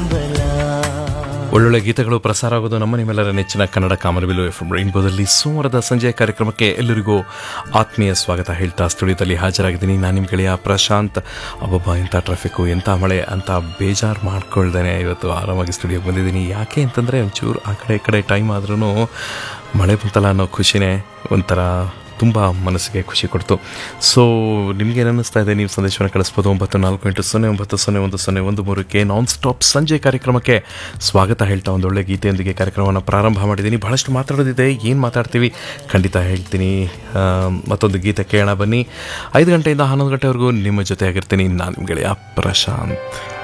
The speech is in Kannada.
ಹಂಬಲ ಒಳ್ಳೊಳ್ಳೆ ಗೀತೆಗಳು ಪ್ರಸಾರ ಆಗೋದು ನಮ್ಮ ನಿಮ್ಮೆಲ್ಲರ ನೆಚ್ಚಿನ ಕನ್ನಡ ಕಾಮನಬಿಲು ಎಫ್ ಎಂ ರೈನ್ಬೋದಲ್ಲಿ ಸೋಮವಾರದ ಸಂಜೆಯ ಕಾರ್ಯಕ್ರಮಕ್ಕೆ ಎಲ್ಲರಿಗೂ ಆತ್ಮೀಯ ಸ್ವಾಗತ ಹೇಳ್ತಾ ಸ್ಟುಡಿಯೋದಲ್ಲಿ ಹಾಜರಾಗಿದ್ದೀನಿ ನಾನು ನಿಮ್ಮ ಗೆಳೆಯ ಪ್ರಶಾಂತ್ ಅಬ್ಬಬ್ಬ ಎಂಥ ಟ್ರಾಫಿಕ್ಕು ಎಂಥ ಮಳೆ ಅಂತ ಬೇಜಾರು ಮಾಡ್ಕೊಳ್ದೇನೆ ಇವತ್ತು ಆರಾಮಾಗಿ ಸ್ಟುಡಿಯೋಗೆ ಬಂದಿದ್ದೀನಿ ಯಾಕೆ ಅಂತಂದರೆ ಒಂಚೂರು ಆ ಕಡೆ ಈ ಕಡೆ ಟೈಮ್ ಆದ್ರೂ ಮಳೆ ಬಂತಲ್ಲ ಅನ್ನೋ ಖುಷಿನೇ ಒಂಥರ ತುಂಬ ಮನಸ್ಸಿಗೆ ಖುಷಿ ಕೊಡ್ತು ಸೊ ನಿಮಗೆ ಅನ್ನಿಸ್ತಾ ಇದೆ ನೀವು ಸಂದೇಶವನ್ನು ಕಳಿಸ್ಬೋದು ಒಂಬತ್ತು ನಾಲ್ಕು ಎಂಟು ಸೊನ್ನೆ ಒಂಬತ್ತು ಸೊನ್ನೆ ಒಂದು ಸೊನ್ನೆ ಒಂದು ಮೂರಕ್ಕೆ ನಾನ್ ಸ್ಟಾಪ್ ಸಂಜೆ ಕಾರ್ಯಕ್ರಮಕ್ಕೆ ಸ್ವಾಗತ ಹೇಳ್ತಾ ಒಂದು ಒಳ್ಳೆ ಗೀತೆಯೊಂದಿಗೆ ಕಾರ್ಯಕ್ರಮವನ್ನು ಪ್ರಾರಂಭ ಮಾಡಿದ್ದೀನಿ ಬಹಳಷ್ಟು ಮಾತಾಡೋದಿದೆ ಏನು ಮಾತಾಡ್ತೀವಿ ಖಂಡಿತ ಹೇಳ್ತೀನಿ ಆ, ಮತ್ತೊಂದು ಗೀತೆ ಕೇಳೋಣ ಬನ್ನಿ ಐದು ಗಂಟೆಯಿಂದ ಹನ್ನೊಂದು ಗಂಟೆವರೆಗೂ ನಿಮ್ಮ ಜೊತೆ ಆಗಿರ್ತೀನಿ ನಾನು ನಿಮ್ಮ ಗೆಳೆಯ ಪ್ರಶಾಂತ್